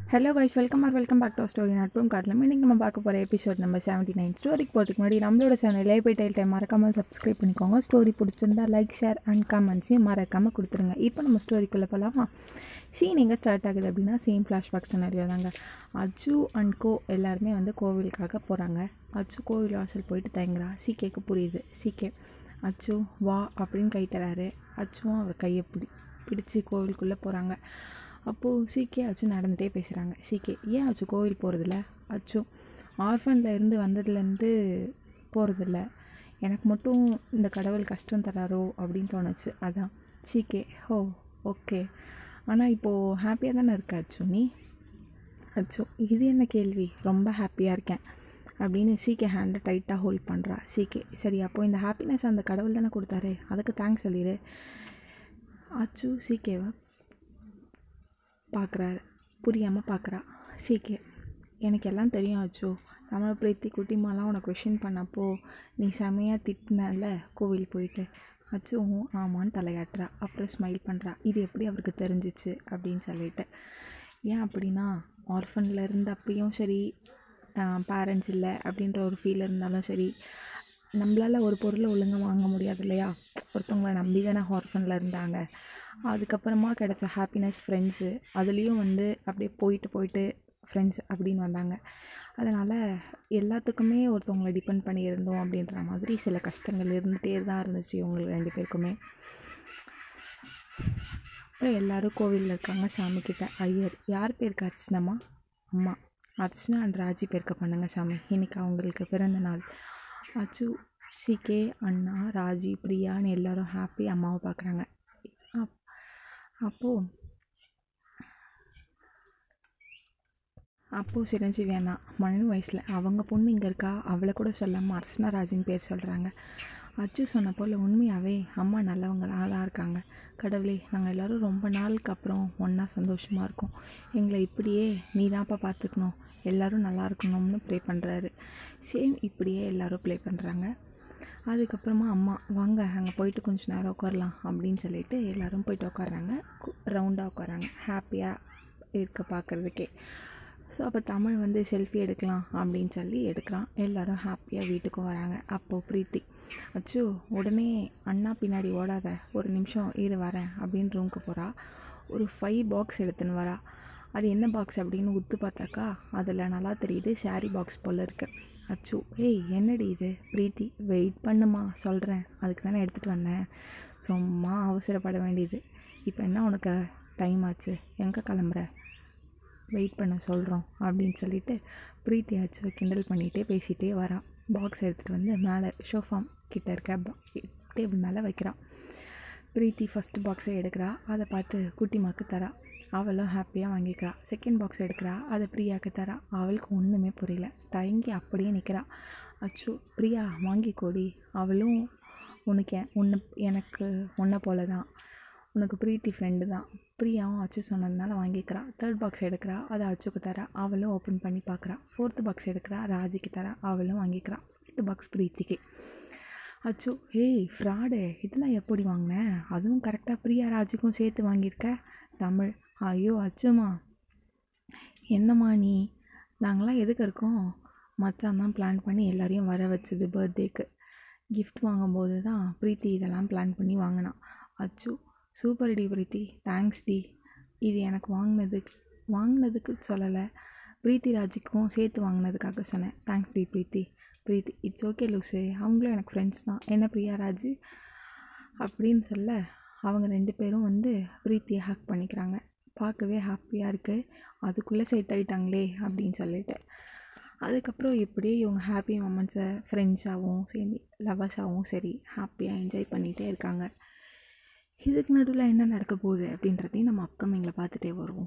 Hello guys welcome are welcome back to story நட்பும் காட்டலாம் இன்றைக்கி நம்ம பார்க்க போகிற எபிசோட் நம்பர் செவன்ட்டி நைன் ஸ்டோரிக்கு போகிறதுக்கு முன்னாடி நம்மளோட சேனல் லைவ் பை டைல் டைம் மறக்காமல் சப்ஸ்கிரைப் பண்ணிக்கோங்க ஸ்டோரி பிடிச்சிருந்தா லைக் ஷேர் அண்ட் கமெண்ட்ஸையும் மறக்காமல் கொடுத்துருங்க இப்போ நம்ம ஸ்டோரிக்குள்ளே போகலாமா சீன் எங்கே ஸ்டார்ட் ஆகுது அப்படின்னா சேம் ஃப்ளாஷ்பேக் சினாரியோ தாங்க அஜு அண்ட் கோ எல்லாருமே வந்து கோவிலுக்காக போகிறாங்க அச்சு கோவில் வாசல் போயிட்டு தயங்குறா சீக்கேக்கு புரியுது சீக்கே அச்சு வா அப்படின்னு கை தராரு அச்சுவும் அவர் கையை பிடி பிடிச்சி கோவிலுக்குள்ளே போகிறாங்க அப்போது சீக்கே அச்சு நடந்துகிட்டே பேசுகிறாங்க சீக்கே ஏன் அச்சு கோவில் போகிறதில்ல அச்சு ஆர்ஃபனில் இருந்து வந்ததுலேருந்து போகிறதில்ல எனக்கு மட்டும் இந்த கடவுள் கஷ்டம் தராரோ அப்படின்னு தோணுச்சு அதான் சீக்கே ஹோ ஓகே ஆனால் இப்போது ஹாப்பியாக தானே இருக்க அச்சு நீ அச்சோ இது என்ன கேள்வி ரொம்ப ஹாப்பியாக இருக்கேன் அப்படின்னு சீக்கே ஹேண்டை டைட்டாக ஹோல்ட் பண்ணுறா சீக்கே சரி அப்போது இந்த ஹாப்பினஸ் அந்த கடவுள் தானே கொடுத்தாரு அதுக்கு தேங்க்ஸ் சொல்லிடு அச்சு சீக்கேவை பார்க்குறாரு புரியாமல் பார்க்குறா சீக்கே எனக்கு எல்லாம் தெரியும் அச்சோ தமிழ் பிரீத்தி குட்டிமாலாம் உனக்கு கொஷின் பண்ணப்போ நீ செமையாக திட்டினல கோவில் போயிட்டு அச்சு ஆமான்னு தலையாட்டுறா அப்புறம் ஸ்மைல் பண்ணுறா இது எப்படி அவருக்கு தெரிஞ்சிச்சு அப்படின்னு சொல்லிட்டு ஏன் அப்படின்னா ஆர்ஃபனில் இருந்தப்பையும் சரி பேரண்ட்ஸ் இல்லை அப்படின்ற ஒரு ஃபீல் இருந்தாலும் சரி நம்மளால் ஒரு பொருளை ஒழுங்காக வாங்க முடியாது இல்லையா ஒருத்தவங்கள நம்பி தானே ஆர்ஃபனில் இருந்தாங்க அதுக்கப்புறமா கிடச்ச ஹாப்பினஸ் ஃப்ரெண்ட்ஸு அதுலேயும் வந்து அப்படியே போயிட்டு போயிட்டு ஃப்ரெண்ட்ஸ் அப்படின்னு வந்தாங்க அதனால் எல்லாத்துக்குமே ஒருத்தவங்கள டிபெண்ட் பண்ணி இருந்தோம் அப்படின்ற மாதிரி சில கஷ்டங்கள் இருந்துகிட்டே தான் இருந்துச்சு இவங்களுக்கு ரெண்டு பேருக்குமே அப்புறம் எல்லோரும் கோவிலில் இருக்காங்க சாமிக்கிட்ட ஐயர் யார் பேருக்கு அர்ச்சனம்மா அம்மா அர்ச்சனா அண்ட் ராஜி பேருக்கு பண்ணுங்க சாமி இன்னைக்கு அவங்களுக்கு பிறந்த நாள் அச்சு சிகே அண்ணா ராஜி பிரியான்னு எல்லோரும் ஹாப்பி அம்மாவை பார்க்குறாங்க அப் அப்போது அப்போது சிரஞ்சீவி அண்ணா மனு வயசில் அவங்க பொண்ணு இங்கே இருக்கா அவளை கூட சொல்லாமல் அர்ச்சனா ராஜின்னு பேர் சொல்கிறாங்க அச்சு சொன்ன போல் உண்மையாகவே அம்மா நல்லவங்க ஆளாக இருக்காங்க கடவுளே நாங்கள் எல்லோரும் ரொம்ப நாளுக்கு அப்புறம் ஒன்றா சந்தோஷமாக இருக்கோம் எங்களை இப்படியே நீ தான்ப்பா பார்த்துக்கணும் எல்லோரும் நல்லா இருக்கணும்னு ப்ரே பண்ணுறாரு சேம் இப்படியே எல்லோரும் ப்ளே பண்ணுறாங்க அதுக்கப்புறமா அம்மா வாங்க அங்கே போயிட்டு கொஞ்சம் நேரம் உட்காரலாம் அப்படின்னு சொல்லிட்டு எல்லோரும் போயிட்டு உட்காறாங்க ரவுண்டாக உட்காராங்க ஹாப்பியாக இருக்க பார்க்குறதுக்கே ஸோ அப்போ தமிழ் வந்து செல்ஃபி எடுக்கலாம் அப்படின்னு சொல்லி எடுக்கிறான் எல்லோரும் ஹாப்பியாக வீட்டுக்கு வராங்க அப்போது பிரீத்தி அச்சு உடனே அண்ணா பின்னாடி ஓடாத ஒரு நிமிஷம் இரு வரேன் அப்படின்னு ரூமுக்கு போகிறா ஒரு ஃபைவ் பாக்ஸ் எடுத்துன்னு வரா அது என்ன பாக்ஸ் அப்படின்னு உத்து பார்த்தாக்கா அதில் நல்லா தெரியுது ஷாரி பாக்ஸ் போல் இருக்குது அச்சு ஏய் என்னடி இது பிரீத்தி வெயிட் பண்ணுமா சொல்கிறேன் அதுக்கு தானே எடுத்துகிட்டு வந்தேன் சும்மா அவசரப்பட வேண்டியது இப்போ என்ன உனக்கு டைம் ஆச்சு எங்கே கிளம்புற வெயிட் பண்ண சொல்கிறோம் அப்படின்னு சொல்லிட்டு பிரீத்தி அச்சு கிண்டல் பண்ணிகிட்டே பேசிகிட்டே வரான் பாக்ஸ் எடுத்துகிட்டு வந்து மேலே ஷோஃபாம் கிட்ட இருக்க டேபிள் மேலே வைக்கிறான் பிரீத்தி ஃபஸ்ட் பாக்ஸை எடுக்கிறா அதை பார்த்து குட்டிமாக்கு தரா அவளும் ஹாப்பியாக வாங்கிக்கிறா செகண்ட் பாக்ஸ் எடுக்கிறா அதை பிரியாவுக்கு தரா அவளுக்கு ஒன்றுமே புரியல தயங்கி அப்படியே நிற்கிறா அச்சோ பிரியா வாங்கிக்கோடி அவளும் உனக்கு உன்னை எனக்கு உன்னை போல தான் உனக்கு பிரீத்தி ஃப்ரெண்டு தான் பிரியாவும் அச்சு சொன்னதுனால வாங்கிக்கிறா தேர்ட் பாக்ஸ் எடுக்கிறா அதை அச்சுக்கு தரா அவளும் ஓப்பன் பண்ணி பார்க்குறா ஃபோர்த்து பாக்ஸ் எடுக்கிறா ராஜிக்கு தரா அவளும் வாங்கிக்கிறா ஃபிஃப்த்து பாக்ஸ் பிரீத்திக்கு அச்சு ஏய் ஃப்ராடு இதெல்லாம் எப்படி வாங்கினேன் அதுவும் கரெக்டாக பிரியா ராஜுக்கும் சேர்த்து வாங்கியிருக்க தமிழ் ஐயோ அச்சுமா என்னம்மா நீ நாங்களாம் எதுக்கு இருக்கோம் மச்சான் தான் பிளான் பண்ணி எல்லாரையும் வர வச்சது பர்த்டேக்கு கிஃப்ட் வாங்கும்போது தான் பிரீத்தி இதெல்லாம் பிளான் பண்ணி வாங்கினான் அச்சு சூப்பர் டி பிரீத்தி தேங்க்ஸ் டி இது எனக்கு வாங்கினதுக்கு வாங்கினதுக்கு சொல்லலை பிரீத்தி ராஜுக்கும் சேர்த்து வாங்கினதுக்காக சொன்னேன் தேங்க்ஸ் டி பிரீத்தி பிரீத்தி இட்ஸ் ஓகே லூசு அவங்களும் எனக்கு ஃப்ரெண்ட்ஸ் தான் என்ன பிரியா ராஜு அப்படின்னு சொல்ல அவங்க ரெண்டு பேரும் வந்து பிரீத்தியை ஹக் பண்ணிக்கிறாங்க பார்க்கவே ஹாப்பியாக இருக்குது அதுக்குள்ளே செட் ஆகிட்டாங்களே அப்படின்னு சொல்லிட்டு அதுக்கப்புறம் இப்படியே இவங்க ஹாப்பி மூமெண்ட்ஸை ஃப்ரெண்ட்ஸாகவும் சரி லவர்ஸாகவும் சரி ஹாப்பியாக என்ஜாய் பண்ணிகிட்டே இருக்காங்க இதுக்கு நடுவில் என்ன நடக்க போகுது அப்படின்றதையும் நம்ம அப்கமிங்கில் பார்த்துட்டே வருவோம்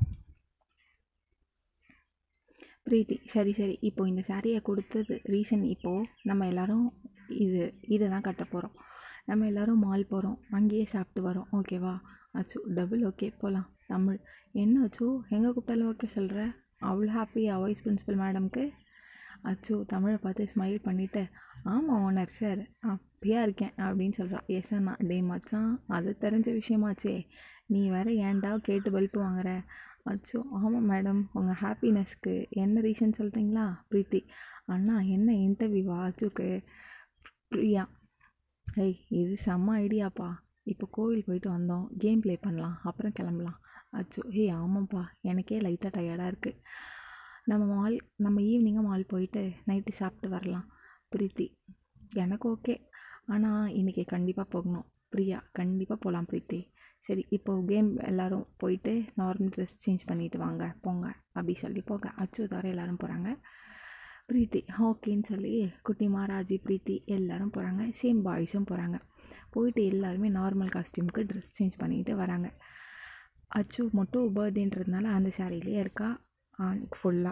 பிரீத்தி சரி சரி இப்போது இந்த சாரியை கொடுத்தது ரீசன் இப்போது நம்ம எல்லோரும் இது இதை தான் கட்ட போகிறோம் நம்ம எல்லோரும் மால் போகிறோம் அங்கேயே சாப்பிட்டு வரோம் ஓகேவா அச்சு டபுள் ஓகே போகலாம் தமிழ் என்ன அச்சு எங்கே கூப்பிட்டாலும் ஓகே சொல்கிற அவ்வளோ ஹாப்பியா வைஸ் பிரின்ஸிபல் மேடம்க்கு அச்சு தமிழை பார்த்து ஸ்மைல் பண்ணிவிட்டு ஆமாம் ஓனர் சார் ஹாப்பியாக இருக்கேன் அப்படின்னு சொல்கிறா எஸ் அண்ணா டே மச்சான் அது தெரிஞ்ச விஷயமாச்சே நீ வேற ஏன்டா கேட்டு பல்ப்பு வாங்குற அச்சோ ஆமாம் மேடம் உங்கள் ஹாப்பினஸ்க்கு என்ன ரீசன் சொல்கிறீங்களா ப்ரீத்தி அண்ணா என்ன இன்டர்வியூவா அச்சுக்கு பிரியா ஏய் இது செம்ம ஐடியாப்பா இப்போ கோவில் போயிட்டு வந்தோம் கேம் ப்ளே பண்ணலாம் அப்புறம் கிளம்பலாம் அச்சோ ஏய் ஆமாம்ப்பா எனக்கே லைட்டாக டயர்டாக இருக்குது நம்ம மால் நம்ம ஈவினிங்காக மால் போயிட்டு நைட்டு சாப்பிட்டு வரலாம் பிரீத்தி எனக்கு ஓகே ஆனால் இன்றைக்கி கண்டிப்பாக போகணும் பிரியா கண்டிப்பாக போகலாம் பிரீத்தி சரி இப்போ கேம் எல்லோரும் போயிட்டு நார்மல் ட்ரெஸ் சேஞ்ச் பண்ணிட்டு வாங்க போங்க அப்படி சொல்லி போக அச்சு தவிர எல்லோரும் போகிறாங்க பிரீத்தி ஓகேன்னு சொல்லி குட்டிமா ராஜி பிரீத்தி எல்லோரும் போகிறாங்க சேம் பாய்ஸும் போகிறாங்க போயிட்டு எல்லாருமே நார்மல் காஸ்டியூமுக்கு ட்ரெஸ் சேஞ்ச் பண்ணிட்டு வராங்க அச்சு மட்டும் பர்த்டேன்றதுனால அந்த சாரிலேயே இருக்கா ஃபுல்லாக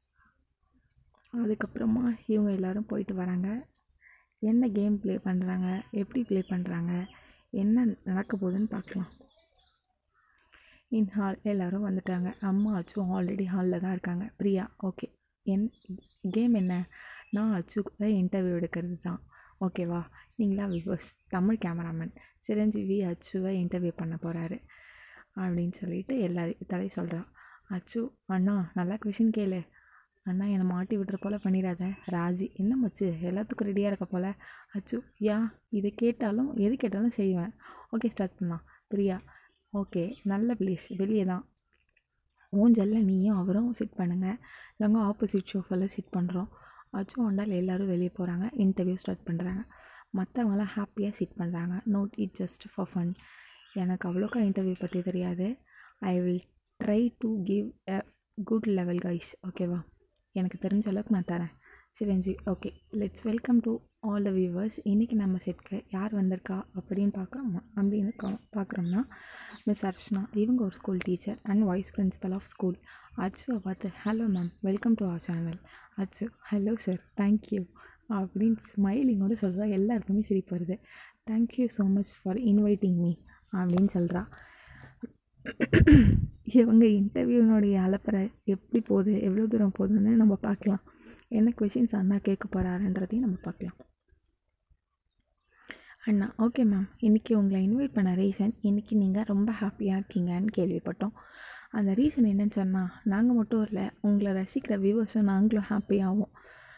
அதுக்கப்புறமா இவங்க எல்லோரும் போயிட்டு வராங்க என்ன கேம் ப்ளே பண்ணுறாங்க எப்படி ப்ளே பண்ணுறாங்க என்ன நடக்க போகுதுன்னு பார்க்கலாம் இன் ஹால் எல்லோரும் வந்துட்டாங்க அம்மா அச்சு ஆல்ரெடி ஹாலில் தான் இருக்காங்க பிரியா ஓகே என் கேம் என்ன நான் அச்சுக்கு இன்டர்வியூ எடுக்கிறது தான் ஓகேவா நீங்களா விவர்ஸ் தமிழ் கேமராமேன் சிரஞ்சீவி அச்சுவை இன்டர்வியூ பண்ண போகிறாரு அப்படின்னு சொல்லிட்டு எல்லாரும் தலை சொல்கிறான் அச்சு அண்ணா நல்லா கொஷின் கேளு அண்ணா என்னை மாட்டி விடுற போல் பண்ணிடாத ராஜி என்ன மச்சு எல்லாத்துக்கும் ரெடியாக இருக்க போல் அச்சு யா இதை கேட்டாலும் எது கேட்டாலும் செய்வேன் ஓகே ஸ்டார்ட் பண்ணலாம் பிரியா ஓகே நல்ல ப்ளேஸ் வெளியே தான் ஊஞ்சலில் நீயும் அவரும் சிட் பண்ணுங்கள் நாங்கள் ஆப்போசிட் ஷோஃபில் சிட் பண்ணுறோம் அச்சு ஒண்டால் எல்லோரும் வெளியே போகிறாங்க இன்டர்வியூ ஸ்டார்ட் பண்ணுறாங்க மற்றவங்களாம் ஹாப்பியாக சிட் பண்ணுறாங்க note it just for fun எனக்கு அவ்வளோக்கா இன்டர்வியூ பற்றி தெரியாது I will try to give a good level guys ஓகேவா எனக்கு தெரிஞ்ச அளவுக்கு நான் தரேன் சிரஞ்சி okay let's welcome to all the viewers இன்றைக்கி நம்ம செட்க்கு யார் வந்திருக்கா அப்படின்னு பார்க்குறோம் அப்படின்னு கா- பார்க்குறோம்னா மிஸ் அர்ச்சனா இவங்க ஒரு school teacher and vice principal of school அச்சுவை பார்த்து hello ma'am welcome to our channel Achu hello sir thank you அப்படின்னு ஸ்மைலிங்கோடு சொல்கிறா எல்லாருக்குமே சிரிப்பு வருது thank you so much for inviting me அப்படின்னு சொல்கிறா இவங்க இன்டர்வியூனுடைய அலப்பறை எப்படி போகுது எவ்வளோ தூரம் போகுதுன்னு நம்ம பார்க்கலாம் என்ன கொஷின்ஸ் அண்ணா கேட்க போகிறாருன்றதையும் நம்ம பார்க்கலாம் அண்ணா ஓகே மேம் இன்றைக்கி உங்களை இன்வைட் பண்ண ரீசன் இன்றைக்கி நீங்கள் ரொம்ப ஹாப்பியாக இருக்கீங்கன்னு கேள்விப்பட்டோம் அந்த ரீசன் என்னன்னு சொன்னால் நாங்கள் மட்டும் இல்லை உங்களை ரசிக்கிற வியூவர்ஸும் நாங்களும் ஹாப்பியாகும்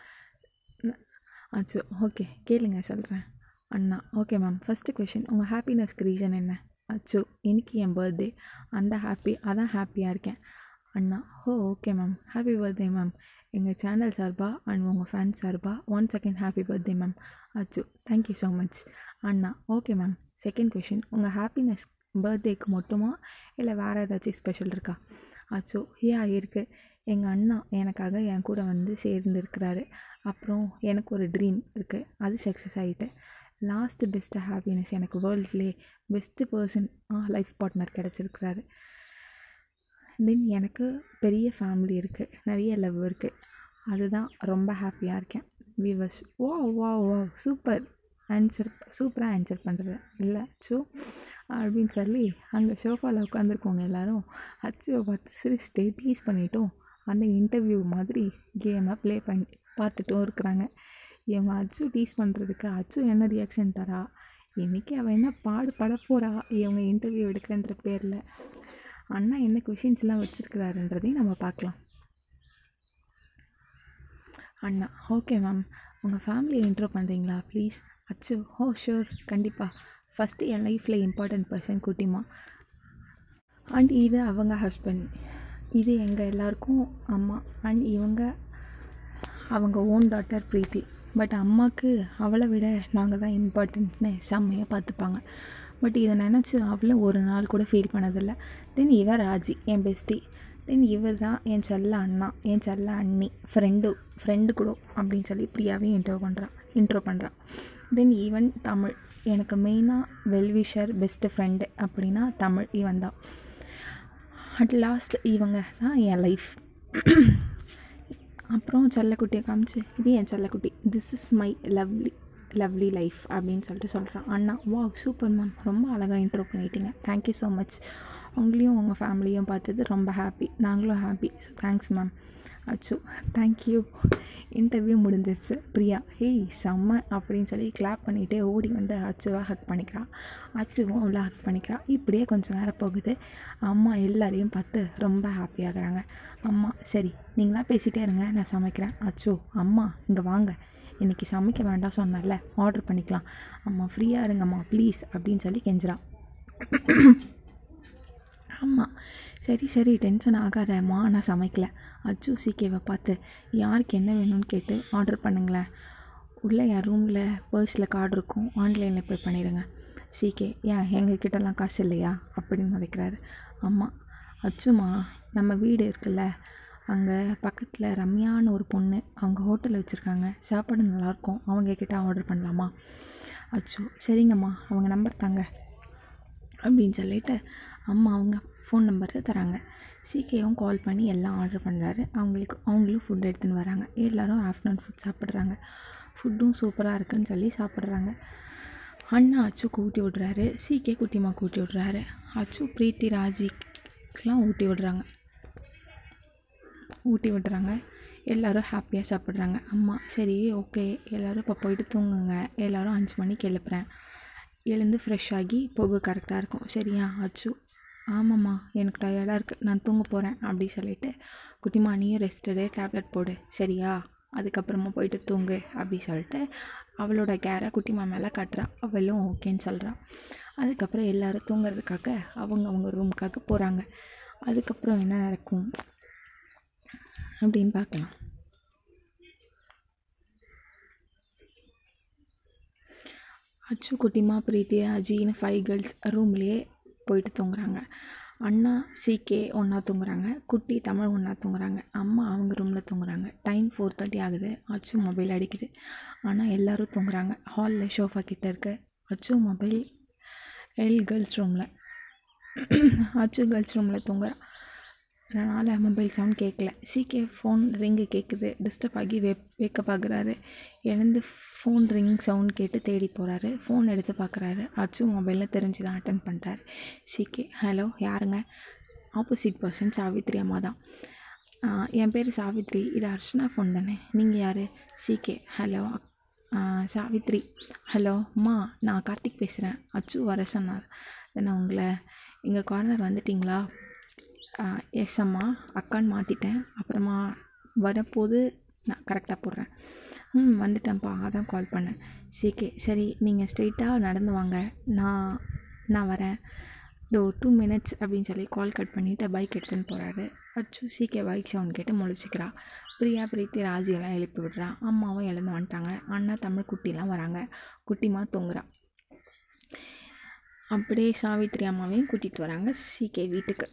ஆச்சு ஓகே கேளுங்க சொல்கிறேன் அண்ணா ஓகே மேம் ஃபஸ்ட்டு கொஷின் உங்கள் ஹாப்பினஸ்க்கு ரீசன் என்ன அச்சு இன்னைக்கு என் பர்த்டே அந்த ஹாப்பி அதான் ஹாப்பியாக இருக்கேன் அண்ணா oh okay ma'am happy birthday ma'am எங்கள் சேனல் சார்பா அண்ட் உங்கள் ஃபேன்ஸ் சார்பா one second happy birthday ma'am Achu thank you so much அண்ணா ஓகே மேம் செகண்ட் கொஷின் உங்கள் ஹாப்பினஸ் பர்த்டேக்கு மட்டுமா இல்லை வேறு ஏதாச்சும் ஸ்பெஷல் இருக்கா அச்சோ யா இருக்குது எங்கள் அண்ணா எனக்காக என் கூட வந்து சேர்ந்து இருக்கிறாரு அப்புறம் எனக்கு ஒரு ட்ரீம் இருக்குது அது சக்ஸஸ் ஆகிட்டு லாஸ்ட்டு பெஸ்ட்டு ஹாப்பினஸ் எனக்கு வேர்ல்ட்லேயே பெஸ்ட்டு பர்சன் லைஃப் பார்ட்னர் கிடச்சிருக்கிறாரு தென் எனக்கு பெரிய ஃபேமிலி இருக்குது நிறைய லவ் இருக்குது அதுதான் ரொம்ப ஹாப்பியாக இருக்கேன் விவர்ஸ் ஓ வா வா சூப்பர் ஆன்சர் சூப்பராக ஆன்சர் பண்ணுற இல்லை அச்சு அப்படின்னு சொல்லி அங்கே ஷோஃபாவில் உட்காந்துருக்கவங்க எல்லாரும் அச்சுவை பார்த்து சிரிச்சிட்டு டீஸ் பண்ணிட்டும் அந்த இன்டர்வியூ மாதிரி கேமை ப்ளே பண்ணி பார்த்துட்டும் இருக்கிறாங்க இவங்க அச்சு டீஸ் பண்ணுறதுக்கு அச்சு என்ன ரியாக்ஷன் தரா இன்றைக்கி அவள் என்ன பாடு பட போகிறா இவங்க இன்டர்வியூ எடுக்கிறன்ற பேரில் அண்ணா என்ன கொஷின்ஸ்லாம் வச்சுருக்கிறாருன்றதையும் நம்ம பார்க்கலாம் அண்ணா ஓகே மேம் உங்கள் ஃபேமிலியை இன்ட்ரோ பண்ணுறீங்களா ப்ளீஸ் அச்சு ஓ ஷூர் கண்டிப்பாக ஃபஸ்ட்டு என் லைஃப்பில் இம்பார்ட்டன்ட் பர்சன் குட்டிமா அண்ட் இது அவங்க ஹஸ்பண்ட் இது எங்கள் எல்லாருக்கும் அம்மா அண்ட் இவங்க அவங்க ஓன் டாட்டர் பிரீத்தி பட் அம்மாவுக்கு அவளை விட நாங்கள் தான் இம்பார்ட்டன்ட்னு செம்மையாக பார்த்துப்பாங்க பட் இதை நினச்சி அவளும் ஒரு நாள் கூட ஃபீல் பண்ணதில்லை தென் இவ ராஜி என் பெஸ்டி தென் இவர் தான் என் செல்ல அண்ணா என் செல்ல அண்ணி ஃப்ரெண்டு ஃப்ரெண்டு கூட அப்படின்னு சொல்லி பிரியாவையும் இன்ட்ரோ பண்ணுறான் இன்ட்ரோ பண்ணுறான் தென் ஈவன் தமிழ் எனக்கு மெயினாக வெல்விஷர் பெஸ்ட்டு ஃப்ரெண்டு அப்படின்னா தமிழ் இவன் தான் அட் லாஸ்ட் இவங்க தான் என் லைஃப் அப்புறம் செல்லக்குட்டியை காமிச்சு இது என் செல்லக்குட்டி this is my lovely lovely life அப்படின்னு சொல்லிட்டு சொல்கிறான் அண்ணா வா சூப்பர் மேம் ரொம்ப அழகாக இன்ட்ரோ பண்ணிட்டீங்க தேங்க்யூ ஸோ மச் உங்களையும் உங்கள் ஃபேமிலியும் பார்த்தது ரொம்ப ஹாப்பி நாங்களும் happy so thanks ma'am Achu thank you interview முடிஞ்சிருச்சு பிரியா ஹேய் செம்ம அப்படின்னு சொல்லி கிளாப் பண்ணிகிட்டே ஓடி வந்து அச்சுவை ஹக் பண்ணிக்கிறா அச்சுவும் அவ்வளோ ஹக் பண்ணிக்கிறா இப்படியே கொஞ்சம் நேரம் போகுது அம்மா எல்லாரையும் பார்த்து ரொம்ப ஹாப்பியாகிறாங்க அம்மா சரி நீங்களாம் பேசிகிட்டே இருங்க நான் சமைக்கிறேன் அச்சு அம்மா இங்கே வாங்க இன்றைக்கி சமைக்க வேண்டாம் சொன்னல ஆர்டர் பண்ணிக்கலாம் அம்மா ஃப்ரீயாக இருங்கம்மா ப்ளீஸ் அப்படின்னு சொல்லி கெஞ்சிரா ஆமாம் சரி சரி டென்ஷன் ஆகாதம்மா நான் சமைக்கல அச்சு சீக்கேவை பார்த்து யாருக்கு என்ன வேணும்னு கேட்டு ஆர்டர் பண்ணுங்களேன் உள்ளே என் ரூமில் பர்ஸில் கார்டு இருக்கும் ஆன்லைனில் பே பண்ணிடுங்க சீக்கே ஏன் எங்கள் கிட்டலாம் காசு இல்லையா அப்படின்னு நினைக்கிறாரு அம்மா அச்சுமா நம்ம வீடு இருக்குல்ல அங்கே பக்கத்தில் ரம்யான்னு ஒரு பொண்ணு அவங்க ஹோட்டல் வச்சுருக்காங்க சாப்பாடு நல்லாயிருக்கும் அவங்க கிட்ட ஆர்டர் பண்ணலாமா அச்சு சரிங்கம்மா அவங்க நம்பர் தாங்க அப்படின்னு சொல்லிட்டு அம்மா அவங்க ஃபோன் நம்பரை தராங்க சீக்கிரம் கால் பண்ணி எல்லாம் ஆர்டர் பண்ணுறாரு அவங்களுக்கு அவங்களும் ஃபுட் எடுத்துன்னு வராங்க எல்லோரும் ஆஃப்டர்நூன் ஃபுட் சாப்பிட்றாங்க ஃபுட்டும் சூப்பராக இருக்குன்னு சொல்லி சாப்பிட்றாங்க அண்ணா அச்சு கூட்டி விட்றாரு சீக்கே குட்டிமா கூட்டி விட்றாரு அச்சு பிரீத்தி ராஜிக்கெலாம் ஊட்டி விடுறாங்க ஊட்டி விடுறாங்க எல்லோரும் ஹாப்பியாக சாப்பிட்றாங்க அம்மா சரி ஓகே எல்லோரும் இப்போ போயிட்டு தூங்குங்க எல்லோரும் அஞ்சு மணிக்கு எழுப்புறேன் எழுந்து ஃப்ரெஷ் ஆகி போக கரெக்டாக இருக்கும் சரியா அச்சு ஆமாம்மா எனக்கு டயர்டாக இருக்குது நான் தூங்க போகிறேன் அப்படி சொல்லிட்டு குட்டிமா நீயும் ரெஸ்ட் எடு டேப்லெட் போடு சரியா அதுக்கப்புறமா போயிட்டு தூங்கு அப்படி சொல்லிட்டு அவளோட கேரை குட்டிமா மேலே காட்டுறா அவளும் ஓகேன்னு சொல்கிறா அதுக்கப்புறம் எல்லோரும் தூங்குறதுக்காக அவங்க அவங்க ரூமுக்காக போகிறாங்க அதுக்கப்புறம் என்ன நடக்கும் அப்படின்னு பார்க்கலாம் அச்சு குட்டிமா பிரீத்தி அஜின்னு ஃபைவ் கேர்ள்ஸ் ரூம்லேயே போயிட்டு தூங்குறாங்க அண்ணா சீக்கே ஒன்றா தூங்குறாங்க குட்டி தமிழ் ஒன்றா தூங்குறாங்க அம்மா அவங்க ரூமில் தூங்குறாங்க டைம் ஃபோர் தேர்ட்டி ஆகுது அச்சு மொபைல் அடிக்குது ஆனால் எல்லோரும் தூங்குறாங்க ஹாலில் ஷோஃபா கிட்டே இருக்க அச்சு மொபைல் எல் கேர்ள்ஸ் ரூமில் அச்சு கேர்ள்ஸ் ரூமில் தூங்குறான் அதனால் மொபைல் சவுண்ட் கேட்கல சீக்கிய ஃபோன் ரிங்கு கேட்குது டிஸ்டர்ப் ஆகி வே வேக்கப் ஆகுறாரு எழுந்து ஃபோன் ரிங் சவுண்ட் கேட்டு தேடி போகிறாரு ஃபோன் எடுத்து பார்க்குறாரு அச்சு மொபைலில் தெரிஞ்சு தான் அட்டன் பண்ணுறாரு சீக்கே ஹலோ யாருங்க ஆப்போசிட் பர்சன் சாவித்ரி அம்மா தான் என் பேர் சாவித்ரி இது அர்ச்சனா ஃபோன் தானே நீங்கள் யார் சீக்கே ஹலோ சாவித்ரி ஹலோ அம்மா நான் கார்த்திக் பேசுகிறேன் அச்சு வர சொன்னார் நான் உங்களை எங்கள் கார்னர் வந்துட்டிங்களா எஸ் அம்மா அக்கான்னு மாற்றிட்டேன் அப்புறமா வரப்போது நான் கரெக்டாக போடுறேன் ம் வந்துட்டேன்ப்பா அதான் கால் பண்ணேன் சீக்கே சரி நீங்கள் ஸ்ட்ரெயிட்டாக நடந்து வாங்க நான் நான் வரேன் இதோ டூ மினிட்ஸ் அப்படின்னு சொல்லி கால் கட் பண்ணிவிட்டு பைக் எடுத்துன்னு போகிறாரு அச்சு சீக்கே பைக் சவுண்ட் கேட்டு முழிச்சிக்கிறா பிரியா பிரீத்தி ராஜியெல்லாம் எழுப்பி விடுறா அம்மாவும் எழுந்து வந்துட்டாங்க அண்ணா தமிழ் குட்டிலாம் வராங்க குட்டிமா தூங்குறா அப்படியே சாவித்ரி அம்மாவையும் கூட்டிகிட்டு வராங்க சீக்கே வீட்டுக்கு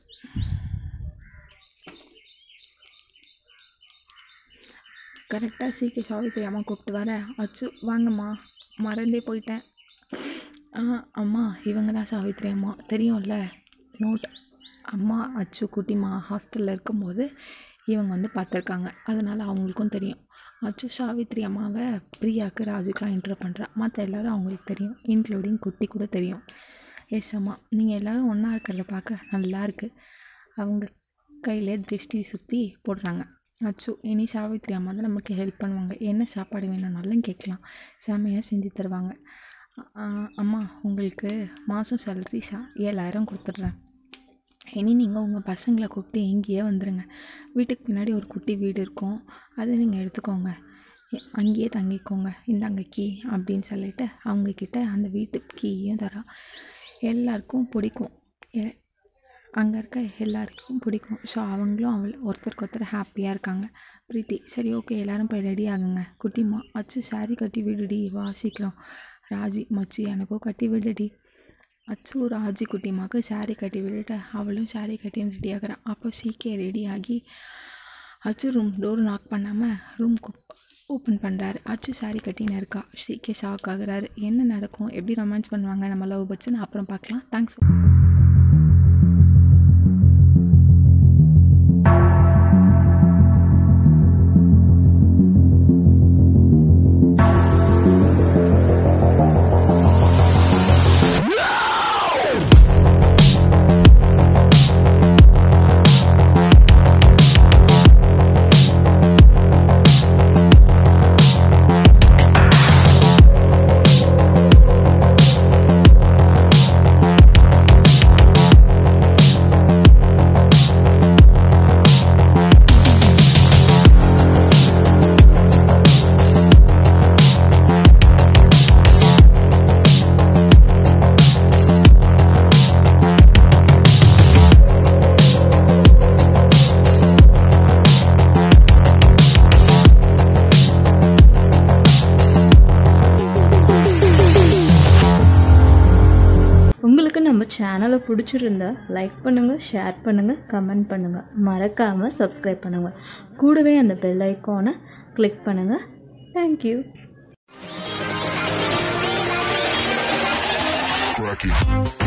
கரெக்டாக சீக்கிர சாவித்ரி அம்மா கூப்பிட்டு வர அச்சு வாங்கம்மா மறந்தே போயிட்டேன் ஆ அம்மா இவங்க தான் சாவித்ரி அம்மா தெரியும்ல நோட் அம்மா அச்சு குட்டிமா ஹாஸ்டலில் இருக்கும்போது இவங்க வந்து பார்த்துருக்காங்க அதனால் அவங்களுக்கும் தெரியும் அச்சு சாவித்ரி அம்மாவை பிரியாவுக்கு ராஜுக்கெலாம் இன்ட்ரோ பண்ணுறா மற்ற எல்லோரும் அவங்களுக்கு தெரியும் இன்க்ளூடிங் குட்டி கூட தெரியும் எஸ் அம்மா நீங்கள் எல்லோரும் ஒன்றா இருக்கிறத பார்க்க நல்லா இருக்குது அவங்க கையில் திருஷ்டி சுற்றி போடுறாங்க அச்சு இனி சாவித்ரி அம்மா தான் நமக்கு ஹெல்ப் பண்ணுவாங்க என்ன சாப்பாடு வேணும்னாலும் கேட்கலாம் செம்மையாக செஞ்சு தருவாங்க அம்மா உங்களுக்கு மாதம் சேலரி சா ஏழாயிரம் கொடுத்துட்றேன் இனி நீங்கள் உங்கள் பசங்களை கூப்பிட்டு இங்கேயே வந்துடுங்க வீட்டுக்கு பின்னாடி ஒரு குட்டி வீடு இருக்கும் அதை நீங்கள் எடுத்துக்கோங்க அங்கேயே தங்கிக்கோங்க இந்தாங்க கீ அப்படின்னு சொல்லிட்டு அவங்கக்கிட்ட அந்த வீட்டு கீயும் தரா எல்லாருக்கும் பிடிக்கும் அங்கே இருக்க எல்லாருக்கும் பிடிக்கும் ஸோ அவங்களும் அவள் ஒருத்தருக்கு ஒருத்தர் ஹாப்பியாக இருக்காங்க பிரீத்தி சரி ஓகே எல்லோரும் போய் ரெடி ஆகுங்க குட்டிமா அச்சு சாரி கட்டி விடுடி வா சீக்கிரம் ராஜி மச்சு எனக்கும் கட்டி விடுடி அச்சு ராஜி குட்டிமாவுக்கு சாரி கட்டி விட்டுட்டு அவளும் சாரி கட்டி ரெடி ஆகிறான் அப்போ சீக்கிய ரெடி ஆகி அச்சு ரூம் டோர் நாக் பண்ணாமல் ரூம் ஓப்பன் பண்ணுறாரு அச்சு சாரி கட்டின்னு இருக்கா சீக்கிய ஷாக் ஆகுறாரு என்ன நடக்கும் எப்படி ரொமான்ஸ் பண்ணுவாங்க நம்ம லவ் பட்ஸ்ன்னு அப்புறம் பார்க்கலாம் தேங்க்ஸ் நம்ம சேனலை பிடிச்சிருந்தா லைக் பண்ணுங்கள் ஷேர் பண்ணுங்கள் கமெண்ட் பண்ணுங்கள் மறக்காமல் சப்ஸ்கிரைப் பண்ணுங்கள் கூடவே அந்த பெல் ஐக்கானை கிளிக் பண்ணுங்கள் தேங்க்யூ Crack it.